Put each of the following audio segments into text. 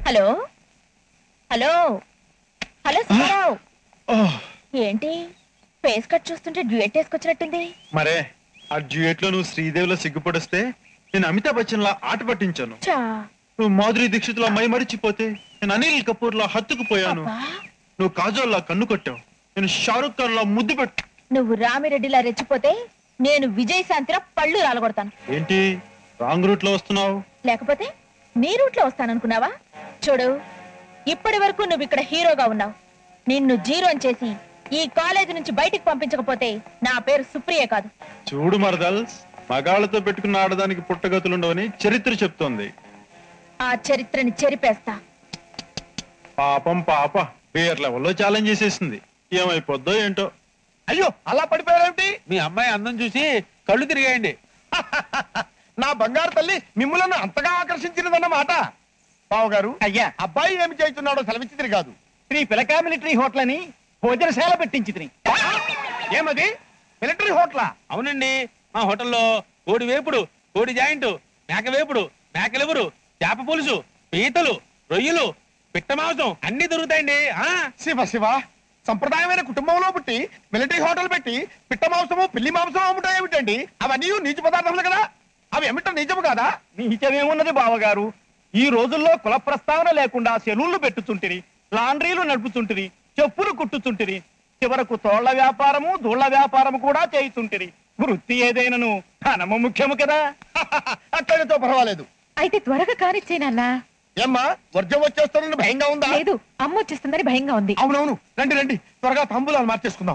Hello hello hello Subbarao oh, ఏంటి face cut చూస్తుంటే duet వేసుకొచ్చినట్టుంది మరే ఆ డ్యూయట్ లో నువ్వు శ్రీదేవిలో సిగ్గుపడిస్తే నేను అమితాబ్ బచ్చన్ లా ఆట పట్టించాను చా నువ్వు మాధురి దీక్షిత్ లా మై మరిచిపోతే నేను అనిల్ కపూర్ లా హత్తుకుపోయాను అబ్బా నువ్వు కాజోల్ లా కన్ను కొట్టావు నేను షారుఖ్ ఖాన్ లా ముద్దు పెట్టు నువ్వు రామిరెడ్డిలా రెచ్చిపోతే నేను విజయశాంతిరా పళ్ళు రాలగొడతాను ఏంటి రాంగ్ రూట్ లో వస్తున్నావు లేకపోతే నీ రూట్లో వస్తాననుకున్నావా చూడు ఇప్పటి వరకు నువ్వు ఇక్కడ హీరోగా ఉన్నావు నిన్ను జీరోని చేసి ఈ కాలేజీ నుంచి బయటికి పంపించకపోతే నా పేరు సుప్రియ కాదు చూడు మరదల్స్ మగాళ్ళతో పెట్టుకున్న ఆడదానికి పుట్టగతులుండవని చరిత్ర చెప్తోంది ఆ చరిత్రని చెరిపేస్తా పాపం పాప పేర్ లెవెల్లో ఛాలెంజ్ చేసేసింది ఏమైపోద్దో ఏంటో అయ్యో అలా పడిపోయారేమిటి మీ అమ్మాయి అందం చూసి కళ్ళు తిరిగాయండి నా బంగారు తల్లి మిమ్మల్ని అంతగా ఆకర్షించినదన్నమాట బావగారు అయ్యా అబ్బాయి ఏమి చేస్తున్నాడో సెలవిచ్చి కాదు శ్రీ పిలకా మిలిటరీ హోటల్ అని భోజనశాల పెట్టించి తిని ఏమది మిలిటరీ హోటలా అవునండి మా హోటల్లో కోడి వేపుడు కోడి జాయింట్ మేక వేపుడు మేకలెవరు చేప పులుసు పీతలు రొయ్యలు పిట్ట మాంసం అన్ని దొరుకుతాయండి ఆ శివ శివ సంప్రదాయమైన కుటుంబంలో పుట్టి మిలిటరీ హోటల్ పెట్టి పిట్ట మాంసము పిల్లి మాంసం అమ్ముతాయి ఏమిటండి అవన్నీ నీచు పదార్థములు కదా అవి ఏమిటో నిజము కాదా నీచమేమున్నది బావగారు ఈ రోజుల్లో కుల ప్రస్తావన లేకుండా సెలూన్లు పెట్టుచుంటిరి లాండ్రీలు నడుపుచుంటిరి చెప్పులు కుట్టుచుంటిరి చివరకు తోళ్ల వ్యాపారము దూళ్ల వ్యాపారము కూడా చేయుచుంటిరి వృత్తి ఏదైనను ధనము ముఖ్యము కదా అట్లయితే పర్వాలేదు అయితే త్వరగా కానిచ్చేనన్నా ఏమ్మా వర్జం వచ్చేస్తానని భయంగా ఉందా లేదు అమ్మ వచ్చేస్తుందని భయంగా ఉంది అవునవును రండి రండి త్వరగా తంబులాలు మార్చేసుకుందాం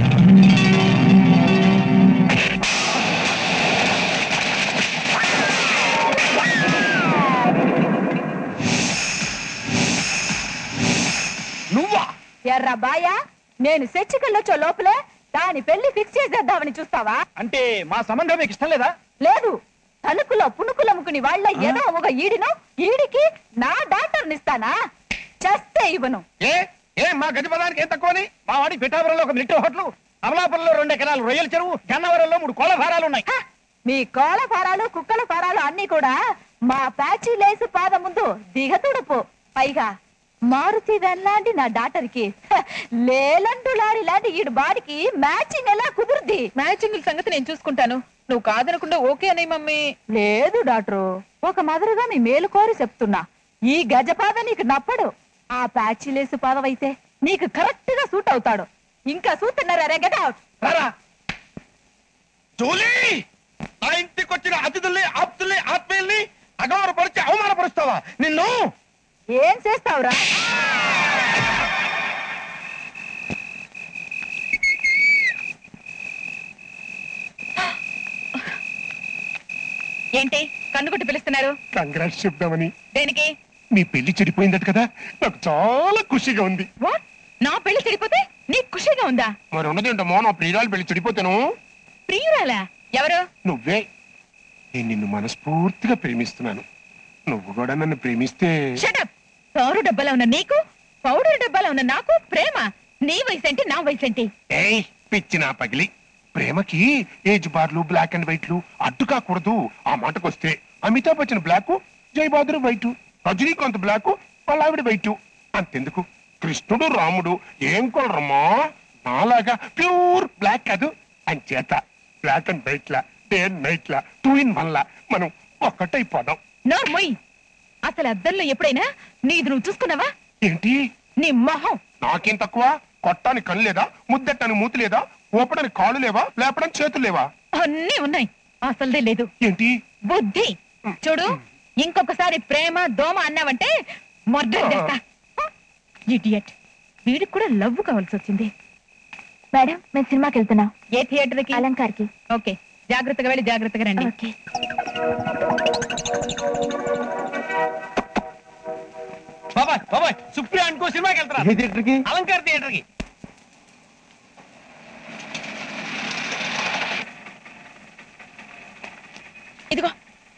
నువ్వా ఎర్ర బాయా నేను సెచ్చికల్లొచ్చో లోపలే దాని పెళ్లి ఫిక్స్ చేసేద్దామని చూస్తావా అంటే మా సంబంధం మీకు ఇష్టం లేదా లేదు తలుకులో పుణుకులమ్ముకుని వాళ్ళ ఏదో ఒక ఈడిను ఈడికి నా డాక్టర్ ఇస్తానా చస్తే ఇవ్వను ఏ ఏ మా గజపదానికి ఏం తక్కువని మా వాడి పిఠాపురంలో ఒక మిలిటరీ హోటల్ అమలాపురంలో రెండు ఎకరాలు రొయ్యల చెరువు గన్నవరంలో మూడు కోళ్ళ ఫారాలు ఉన్నాయి హ! మీ కోళ్ళ ఫారాలు కుక్కల ఫారాలు అన్ని కూడా మా ప్యాచి లేసు పాద ముందు దిగతుడుపు పైగా మారుతి లాంటి నా డాక్టర్కి హ! లేలంటు లారీ లాంటి ఈడు బాడికి మ్యాచింగ్ ఎలా కుదురుద్ది మ్యాచింగ్ సంగతి నేను చూసుకుంటాను నువ్వు కాదనకుండా ఓకే అని మమ్మీ లేదు డాక్టరు ఒక మదరుగా మీ మేలు కోరి చెప్తున్నా ఈ గజపాద నీకు నప్పడు ఆ ప్యాచి లేసు పాదం అయితే నీకు కరెక్ట్ గా సూట్ అవుతాడు ఇంకా సూతున్నారా రే గెట్ అవుట్ రారా జూలీ ఆ ఇంటికి వచ్చిన అతిథుల్ని ఆప్తుల్ని ఆత్మీయుల్ని అగౌరవపరిచి అవమానపరుస్తావా నిన్ను ఏం చేస్తావురా ఏంటి కన్నుగుట్టి పిలుస్తున్నారు కంగ్రాట్స్ చెప్దామని దేనికి నీ పెళ్లి చెడిపోయిందట కదా నాకు చాలా ఖుషిగా ఉంది వాట్ నా పెళ్లి చెడిపోతే నీకు ఖుషిగా ఉందా మరి ఉన్నదేంటమ్మో నా ప్రియురాలు పెళ్లి చెడిపోతాను ప్రియురాలా ఎవరు నువ్వే నేను నిన్ను మనస్ఫూర్తిగా ప్రేమిస్తున్నాను నువ్వు కూడా నన్ను ప్రేమిస్తే షటప్ తారు డబ్బాలో ఉన్న నీకు పౌడర్ డబ్బాలో ఉన్న నాకు ప్రేమ నీ వయసేంటి నా వయసేంటి ఏయ్ పిచ్చి నా పగిలి ప్రేమకి ఏజ్ బార్లు బ్లాక్ అండ్ వైట్లు అడ్డు కాకూడదు ఆ మాటకొస్తే Amitabh Bachchan black Jai Bahadur white Rajinikanth black పల్లావిడ వైట్ అంతెందుకు కృష్ణుడు రాముడు ఏం కొలరమ్మా నాలాగా ప్యూర్ బ్లాక్ కాదు అంచేత బ్లాక్ అండ్ వైట్ లా డే అండ్ నైట్ లా టూ ఇన్ వన్ లా మనం ఒక్కటైపోదాం నోర్మొయ్ అసలు అద్దంలో ఎప్పుడైనా నీది నువ్వు చూసుకున్నావా ఏంటి నీ మొహం నాకేం తక్కువ కొట్టానికి కళ్ళు లేదా ముద్దెట్టని మూతి లేదా ఊపడానికి కాళ్ళు లేవా లేపడానికి చేతులు లేవా అన్నీ ఉన్నాయి అసలుదే లేదు ఏంటి బుద్ధి చూడు ఇంకొకసారి ప్రేమ దోమ అన్నావంటే మొర్ర ఇడియట్ వీడికి కూడా లవ్ కావాల్సి వచ్చింది మేడం మేము సినిమాకి వెళ్తున్నాం ఏ థియేటర్ కి అలంకార్కి ఓకే జాగ్రత్తగా వెళ్ళి జాగ్రత్తగా రండి ఓకే బాబాయ్ బాబాయ్ సుప్రియ అనుకో సినిమాకి వెళ్తారా థియేటర్కి అలంకార థియేటర్ కి ఇదిగో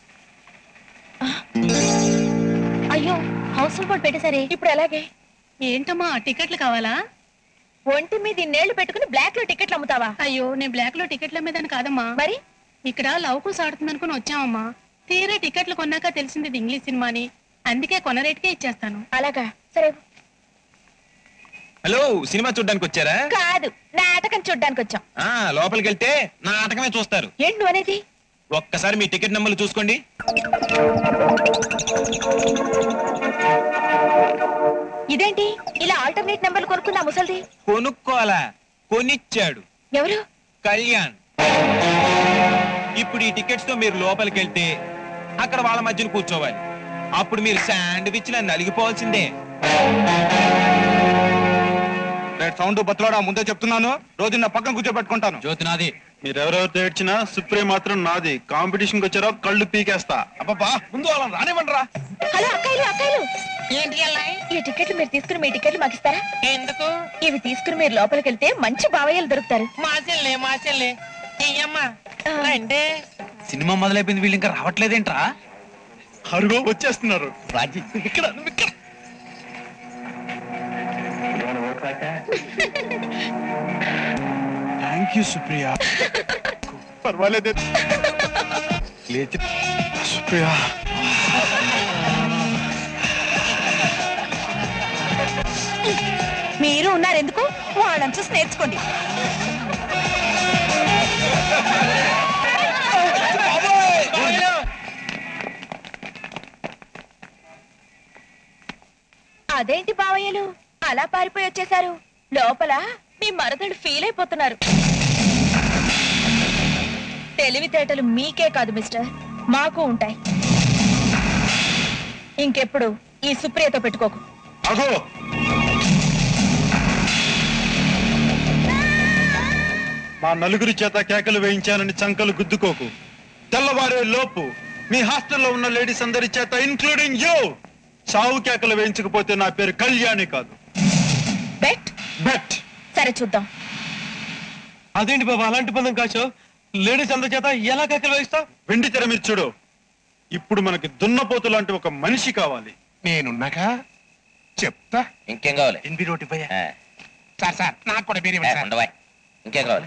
అయ్యో హౌస్ బోర్డ్ పెట్టేసరే ఇప్పుడు ఎలాగే ఏంటమ్మా టికెట్లు కావాలా ఒంటి మీద ఇన్నేళ్లు పెట్టుకుని బ్లాక్ లో టికెట్లు అమ్ముతావా అయ్యో నేను బ్లాక్ లో టికెట్ల మీద కాదమ్మా మరి ఇక్కడ లవ్ కుస్ ఆడుతుంది అనుకుని వచ్చామమ్మా తీరా టికెట్లు కొన్నాక తెలిసింది ఇది ఇంగ్లీష్ సినిమా అని అందుకే కొన రేటుకే ఇచ్చేస్తాను అలాగా సరే హలో సినిమా చూడ్డానికి వచ్చారా కాదు నాటకం చూడ్డానికి వచ్చాం ఆ లోపలికి వెళ్తే నాటకమే చూస్తారు ఏంటి నువ్వు అనేది ఒక్కసారి మీ టికెట్ నెంబర్లు చూసుకోండి ఇదేంటి ఇలా ఆల్టర్నేట్ నెంబర్లు కొనుక్కున్నా ముసల్ది కొనుక్కోవాలా కొనిచ్చాడు ఎవరు కళ్యాణ్ ఇప్పుడు ఈ టికెట్స్ తో మీరు లోపలికి వెళ్తే అక్కడ వాళ్ళ మధ్యన కూర్చోవాలి అప్పుడు మీరు శాండ్విచ్ లా నలిగిపోవాల్సిందే సౌండ్ బతలాడా ముందే చెప్తున్నాను రోజు నా పక్కన కూర్చోబెట్టుకుంటాను జ్యోతి నాది మీరెవరెవరితో ఏడ్చినా సుప్రీం మాత్రం నాది కాంపిటీషన్కి వచ్చారో కళ్ళు పీకేస్తా అబ్బబ్బా ముందు వాళ్ళని రానివ్వండి రా హలో అక్కాయిలు అక్కాయిలు ఏంటి అలా ఈ టికెట్లు మీరు తీసుకుని మీ టికెట్లు మాకు ఇస్తారా ఎందుకు ఇవి తీసుకుని మీరు లోపలికి వెళ్తే మంచి బావయ్యలు దొరుకుతారు మా చెల్లె మా చెల్లె చెయ్యమ్మా రండి సినిమా మొదలైపోయింది వీళ్ళు ఇంకా రావట్లేదేంట్రా అరుగో వచ్చేస్తున్నారు ఇక్కడ నువ్వు ఇక్కడ థ్యాంక్ యూ సుప్రియ పర్వాలేదు లేచి సుప్రియ మీరు ఉన్నారు ఎందుకు వాళ్ళని చూసి నేర్చుకోండి అదేంటి బావయ్యలు అలా పారిపోయి వచ్చేసారు లోపల మీ మరదలు ఫీల్ అయిపోతున్నారు తెలివితేటలు మీకే కాదు మిస్టర్ మాకు ఉంటాయి ఇంకెప్పుడు ఈ సుప్రియతో పెట్టుకోకు అగో మా నలుగురి చేత కేకలు వేయించానని చంకలు గుద్దుకోకు తెల్లవారే లోపు మీ హాస్టల్లో ఉన్న లేడీస్ అందరి చేత ఇన్క్లూడింగ్ యూ సావు కేకలు వేయించకపోతే నా పేరు కళ్యాణి కాదు బెట్ బెట్ సరే చూద్దాం అదేంటి బాబా అలాంటి పందం కాచో లేడీస్ అందరి చేత ఎలా కక్కలు వేస్తావు వెండి తెర మీద చూడు ఇప్పుడు మనకి దున్నపోతు లాంటి ఒక మనిషి కావాలి నేనున్నాగా చెప్తా ఇంకేం కావాలి ఎన్బి రోటి పోయా ఆ, సార్ సార్ నాకు కూడా బీరీ ఏ, ఇవ్వండి సార్. ఉండవా ఇంకేం కావాలి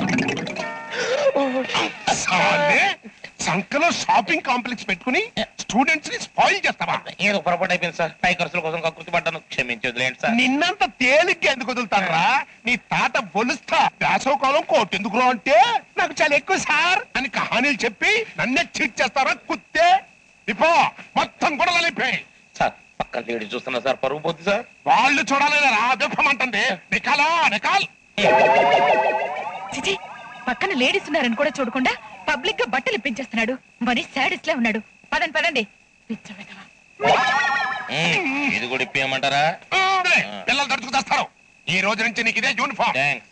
సాలే, సంకలో షాపింగ్ కాంప్లెక్స్ పెట్టుకుని స్టూడెంట్స్ ని స్పాయిల్ చేస్తావా ఏదో పొరపాటు అయిపోయింది సార్ పై ఖర్చుల కోసం కకృతి పడ్డాను క్షమించదులేండి సార్ నిన్నంత తేలిగ్గా ఎందుకు వదులుతారా నీ తాత బొలుస్తా వేసవకాలం కోట్ ఎందుకు అంటే నాకు చాలా ఎక్కువ సార్ అని కహానీలు చెప్పి నన్నే చీట్ చేస్తారా కుత్తే ఇపో మొత్తం కూడా కలిపే సార్ పక్కన లేడీ చూస్తున్నా సార్ పరుగు పోద్ది సార్ వాళ్ళు చూడాలని రా విప్పమంటుంది నికాలా నికాల్ చిచి పక్కన లేడీస్ ఉన్నారని కూడా చూడకుండా పబ్లిక్ గా బట్టలు ఇప్పించేస్తున్నాడు మరి సాడిస్ట్ లా ఉన్నాడు పదండి పదండి పిచ్చ వెధవ. ఉమ్, ఇది కూడా ఇప్పేయమంటారా ఉమ్, పిల్లలు తడుచుకు తెస్తారు ఈ రోజు నుంచి నీకు ఇదే యూనిఫామ్ థ్యాంక్స్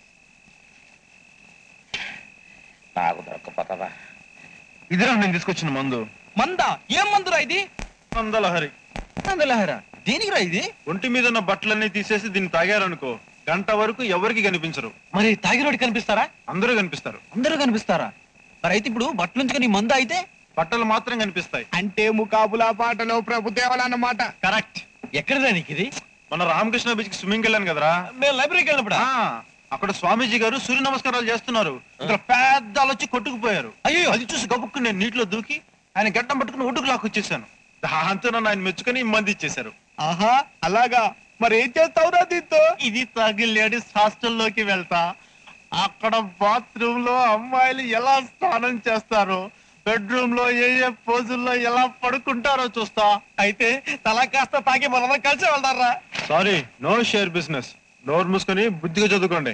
నాకు దొరకపోతావా ఇదిరా నేను తీసుకొచ్చిన మందు మందా ఏం మందురా ఇది మందలహరి మందలహరా దేనికి రా ఇది ఒంటి మీద ఉన్న బట్టలన్నీ తీసేసి దీన్ని తాగారనుకో గంట వరకు ఎవరికి కనిపించరు మరి తాగినోడి కనిపిస్తారా అందరూ కనిపిస్తారు అందరూ కనిపిస్తారా మరి అయితే ఇప్పుడు బట్టలు ఉంచుకొని మంద అయితే బట్టలు మాత్రం కనిపిస్తాయి అంటే ముకాబులా పాటలో ప్రభుదేవల అన్నమాట కరెక్ట్ ఎక్కడదా నీకు ఇది మన రామకృష్ణ బీచ్ కి స్విమ్మింగ్ వెళ్ళాను కదరా మేము లైబ్రరీకి వెళ్ళినప్పుడు ఆ, అక్కడ స్వామీజీ గారు సూర్య నమస్కారాలు చేస్తున్నారు ఇందులో పెద్ద అలొచ్చి కొట్టుకుపోయారు అయ్యో అది చూసి గబుక్కు నేను నీటిలో దూకి ఆయన గడ్డం పట్టుకుని ఒడ్డుకు లాక్కొచ్చేసాను దాంతో నన్ను ఆయన మెచ్చుకొని మంది ఇచ్చేశారు ఆహా అలాగా మరి ఏం చేస్తావురా దీంతో ఇది తాగి లేడీస్ హాస్టల్లోకి వెళ్తా అక్కడ బాత్రూమ్ లో అమ్మాయిలు ఎలా స్నానం చేస్తారో బెడ్రూమ్ లో ఏ ఏ పోజుల్లో ఎలా పడుకుంటారో చూస్తా అయితే తల కాస్త తాగి మనం కలిసి వెళ్తారా సారీ నో షేర్ బిజినెస్ నోరు మూసుకొని బుద్ధిగా చదువుకోండి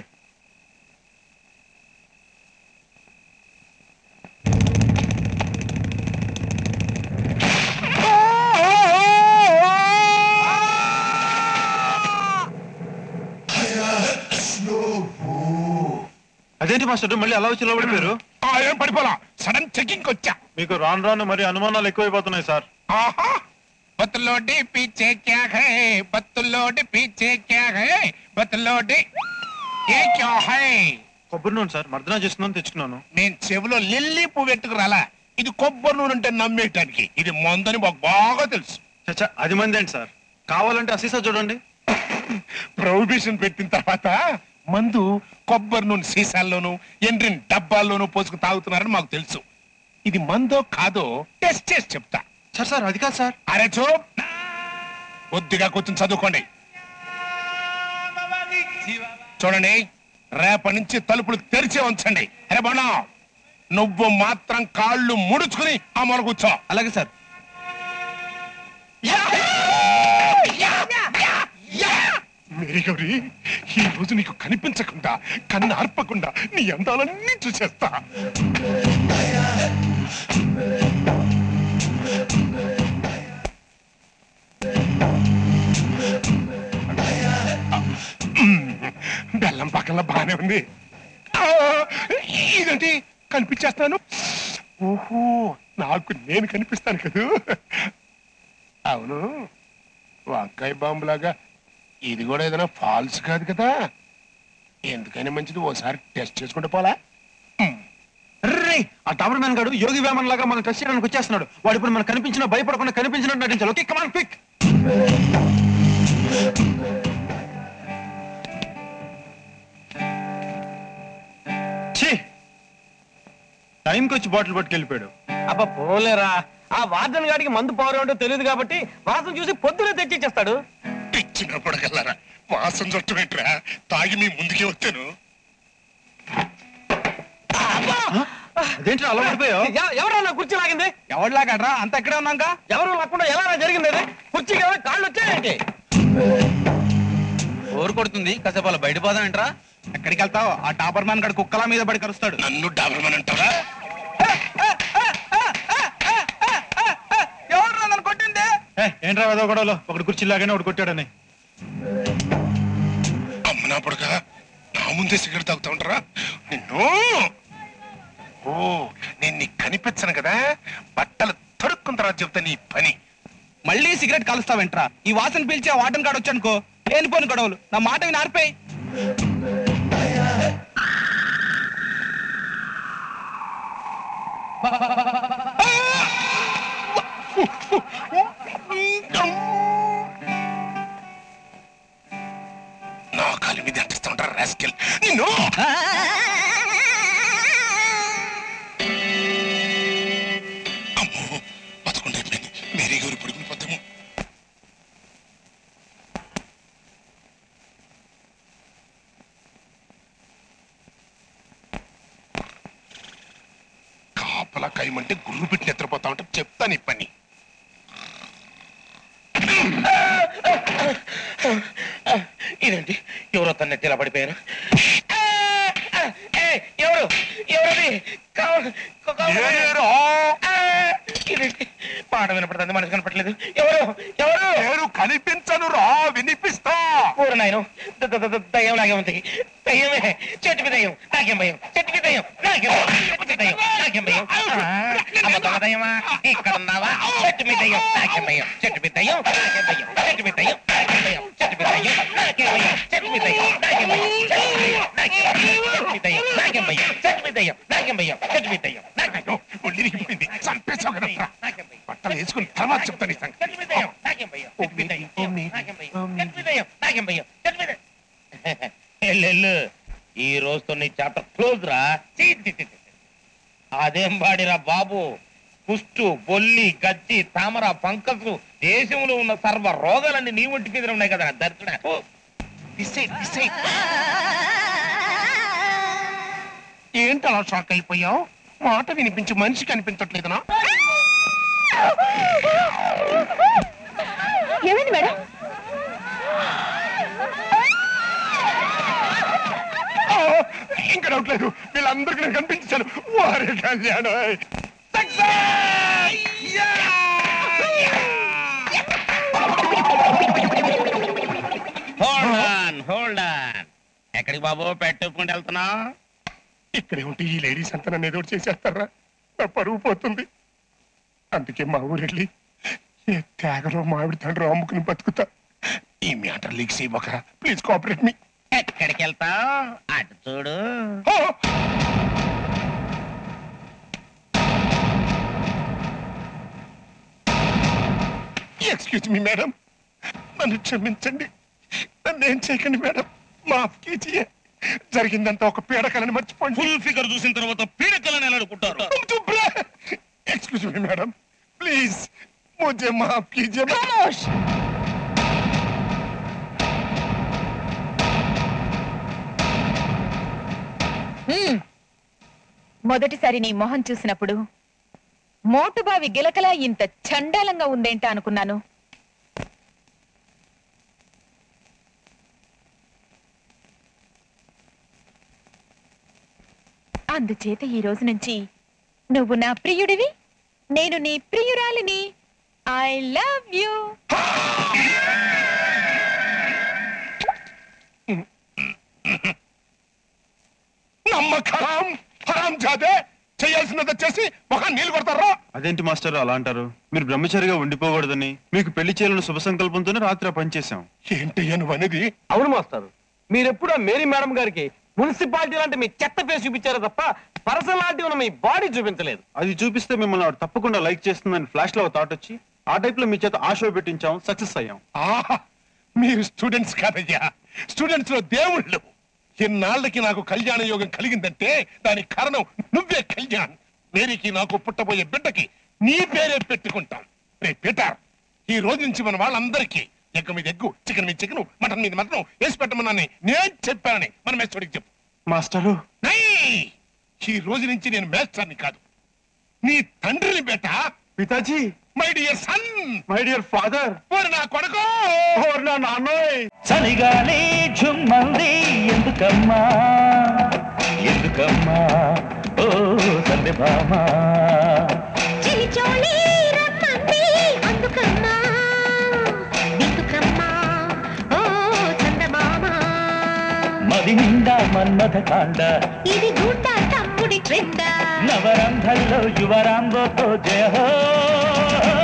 అదేంటి మాస్టర్ మళ్ళీ అలా వచ్చి లోపడిపోయారు ఆ, ఏం పడిపోలా సడన్ చెకింగ్ వచ్చా మీకు రాను రాను మరి అనుమానాలు ఎక్కువైపోతున్నాయి సార్ ఆహా బతులోడి పీచే క్యా హై బతులోడి పీచే క్యా హై బతులోడి ఏ క్యా హై కొబ్బరి నూనె సార్ మర్దనా చేస్తున్నాను తెచ్చుకున్నాను నేను చెవిలో లిల్లీ పువ్వు పెట్టుకురాలా ఇది కొబ్బరి నూనె అంటే నమ్మేయటానికి ఇది మందని మాకు బాగా తెలుసు చచ్చా అది మంది ఏంటి సార్ కావాలంటే అసీసా చూడండి ప్రొహిబిషన్ పెట్టిన తర్వాత మందు కొబ్బరి నూనె సీసాల్లోను ఎండ్రిన్ డబ్బాల్లోనూ పోసుకు తాగుతున్నారని మాకు తెలుసు ఇది మందో కాదో టెస్ట్ చేసి చెప్తా సార్ సార్ అది కాదు సార్ అరే చూప్ కొద్దిగా కూర్చొని చదువుకోండి చూడండి రేపటి నుంచి తలుపులు తెరిచే ఉంచండి అరే బాణా నువ్వు మాత్రం కాళ్ళు ముడుచుకుని ఆ మొల కూర్చో అలాగే సార్ మేరీ గౌరి ఈ రోజు నీకు కనిపించకుండా కన్ను ఆర్పకుండా నీ అందాలన్నీ చూసేస్తా బెల్లం పక్కన బానే ఉంది ఆ, ఇదేంటి కనిపించేస్తాను ఓహో నాకు నేను కనిపిస్తాను కదూ అవును వంకాయ బాంబులాగా ఇది కూడా ఏదైనా ఫాల్స్ కాదు కదా ఎందుకని మంచిది ఓసారి టెస్ట్ చేసుకుంటే పోలా రే ఆ డాబర్ మ్యాన్ గాడు యోగి వేమన్ లాగా మనం టెస్ట్ చేయడానికి వచ్చేస్తున్నాడు వాడు ఇప్పుడు మనకు కనిపించినా భయపడకుండా కనిపించినట్టు నటించాలి ఓకే కమాన్ క్విక్ ఛీ టైంకి వచ్చి బాటిల్ పట్టుకెళ్ళిపోయాడు అబ్బా పోలేరా ఆ వార్డెన్ గాడికి మందు పవర్ ఏంటో తెలియదు కాబట్టి వాసన చూసి పొద్దునే తెచ్చిచ్చేస్తాడు ఇచ్చినప్పటికెళ్ళారా వాసన చుట్టమేట్రా తాగి మీ ముందుకే వచ్చాను అదేంటి అలా పడిపోయావు ఎవరు నా కుర్చీ లాగింది ఎవరిలాగడ్రా అంత ఎక్కడే ఉన్నాక ఎవరు లేకుండా ఎలా జరిగింది అది కుర్చీ కదా కాళ్ళు వచ్చాయంటే ఓరు కొడుతుంది కాసేపు అలా బయట పోదామంటరా ఎక్కడికి వెళ్తావు ఆ టాపర్ మ్యాన్ గడు కుక్కల మీద పడి కరుస్తాడు నన్ను డాబర్మన్ అంటారా ఎవరు నన్ను కొట్టింది ఏ, ఏంట్రా ఏదో గొడవలో ఒకటి కుర్చీ లాగానే ఒకటి కొట్టాడని అమ్మనా పడక నా ముందే సిగరెట్ తాగుతా ఉంటారా నిన్ను ఓ నేను నీకు కనిపించను కదా బట్టలు తొడుక్కున్న తర్వాత చెప్తా నీ పని మళ్ళీ సిగరెట్ కలుస్తావేంట్రా ఈ వాసన పీల్చి ఆ వాటన్ కాడు వచ్చానుకో లేనిపోని గొడవలు నా మాట విని ఆర్పేయి నా కాలి మీద అంటిస్తా ఉంటారు రాస్కెల్ నిన్ను అమ్మో బతకుండా అయిపోయింది మేరీ గారు పడుకుని పోతాము కాపలా కైమంటే గుర్రు పెట్టి నిద్రపోతా ఉంటే చెప్తాను ఈ పని ఇదేంటి ఎవరో తన నెత్తిలా పడిపోయారు ఎవరు ఎవరది కావ- కావ- నేనేరా? ఆ, ఇదేంటి పాట వినపడుతుంది మనసు కనపట్లేదు ఎవరు ఎవరు నేను కనిపించను రా వినిపిస్తా పూర నాయన దయ్యం లాగే ఉంది దయ్యమే చెట్టు మీద దయ్యం నాకేం భయం చెట్టు మీద దయ్యం నాకేం భయం చెట్టు మీద దయ్యం నాకేం భయం ఆ, అమ్మ దొంగ దయ్యమా ఇక్కడ ఉన్నావా చెట్టు మీద దయ్యం నాకేం భయం చెట్టు మీద దయ్యం నాకేం భయం చెట్టు మీద దయ్యం నాకేం భయం చెట్టు మీద దయ్యం నాకేం భయం చెట్టు మీద దయ్యం నాకేం భయం చెట్టు మీద దయ్యం నాకేం భయం చెట్టు మీద దయ్యం నాకేం భయం చెట్టు మీద దయ్యం నాకేం భయం ఒళ్ళిరిగిపోయింది చంపేశావు కదా నాకేం భయం బట్టలు వేసుకుని తర్వాత చెప్తాను ఈ సంగతి. చెట్టు మీద దయ్యం నాకేం భయం చెట్టు మీద దయ్యం నాకేం భయం చెట్టు మీద దయ్యం నాకేం భయం చెట్టు మీద ఎల్లెల్లు ఈ రోజుతో నీ చాప్టర్ క్లోజ్ రా చీ, చీ, చీ, చీ. అదేం వాడిరా బాబు కుష్టు బొల్లి గజ్జి తామర పంకసు దేశంలో ఉన్న సర్వ రోగాలన్నీ నీ ఒంటి మీద ఉన్నాయి కదా దరిద్రుడా ఓ, తీసేయ్, తీసేయ్. ఏంటి అలా షాక్ అయిపోయావు మాట వినిపించి మనిషి కనిపించట్లేదనా ఏమైంది మేడం ఆ, ఇంకా డౌట్ లేదు వీళ్ళందరికీ నేను కనిపించాను వారి కళ్యాణం హోల్డ్ ఆన్ హోల్డ్ ఆన్ ఎక్కడికి బాబు పెట్టుకుంటూ వెళ్తున్నా ఇక్కడే ఉంటే ఈ లేడీస్ అంతా నన్ను ఏదో ఒకటి చేసేస్తారా నా పరువు పోతుంది అందుకే మా ఊరెళ్ళి ఏ త్యాగలో మామిడి తండ్రి అమ్ముకుని బతుకుతా ఈ మ్యాటర్ లీక్స్ ఇవ్వక ప్లీజ్ కోఆపరేట్ మీ ఎక్కడికి వెళ్తావు అటు చూడు ఎక్స్క్యూజ్ మీ మేడం నన్ను క్షమించండి నన్ను ఏం చేయకండి మేడం మాఫ్ కీజియే జరిగిందంతా ఒక పీడకలని మర్చిపోండి ఫుల్ ఫిగర్ చూసిన తర్వాత పీడకలని ఎలా అడుగుంటారు एक्सक्यूज मी मैडम प्लीज मुझे माफ कीजिए ఖమోష్ మొదటిసారి నీ మొహం చూసినప్పుడు మోటుబావి గిలకలా ఇంత చండాలంగా ఉందేంట అనుకున్నాను అందుచేత ఈ రోజు నుంచి నువ్వు నా ప్రియుడివి నేను నీ ప్రియురాలిని ఐ లవ్ యూ నమ్మకం హరాం జాదే చేయాల్సినది వచ్చేసి మొహం నీళ్ళు కొడతారా అదేంటి మాస్టర్ అలా అంటారు మీరు బ్రహ్మచారిగా ఉండిపోకూడదని మీకు పెళ్లి చేయాలని శుభ సంకల్పంతోనే రాత్రి ఆ పని చేశాం ఏంటయ్యా నువ్వు అనేది అవును మాస్టర్ మీరెప్పుడు ఆ మేరీ మేడం గారికి మున్సిపాలిటీ లాంటి మీ చెత్త ఫేస్ చూపించారు తప్ప పర్సనాలిటీ ఉన్న మీ బాడీ చూపించలేదు అది చూపిస్తే మిమ్మల్ని ఆవిడ తప్పకుండా లైక్ చేస్తుందని ఫ్లాష్ లో థాట్ వచ్చి ఆ టైప్ లో మీ చేత ఆ షో పెట్టించాం సక్సెస్ అయ్యాం ఆహా మీరు స్టూడెంట్స్ కాదయ్యా స్టూడెంట్స్ లో దేవుళ్ళు ఇన్నాళ్ళకి నాకు కళ్యాణ యోగం కలిగిందంటే దానికి కారణం నువ్వే కళ్యాణ్ మేరీకి నాకు పుట్టబోయే బిడ్డకి నీ పేరే పెట్టుకుంటాం రే పీటర్ ఈ రోజు నుంచి మన వాళ్ళందరికీ ఎగ్గ మీద ఎగ్గు చికెన్ మీద చికెన్ మటన్ మీద మటన్ వేసి పెట్టమన్నాను నేను చెప్పానని మన మేస్టోడికి చెప్పు మాస్టరు నై! ఈ రోజు నుంచి నేను మేస్టర్ని కాదు నీ తండ్రిని బేట పితాజీ my dear son my dear father ఓరి నా కొడుకు నా నాన్నోయ్ చలిగాలి ఝుమ్మంది ఎందుకమ్మా ఎందుకమ్మా ఓ సందెభామా చిలిచోళి రమ్మంది అందుకమ్మా ఎందుకమ్మా ఓ చందమామ మది నిండా మన్మథ కాండ ఇది గుండ తమ్ముడి క్రింద నవరంధల్లో యువరాంబోతో జయ హో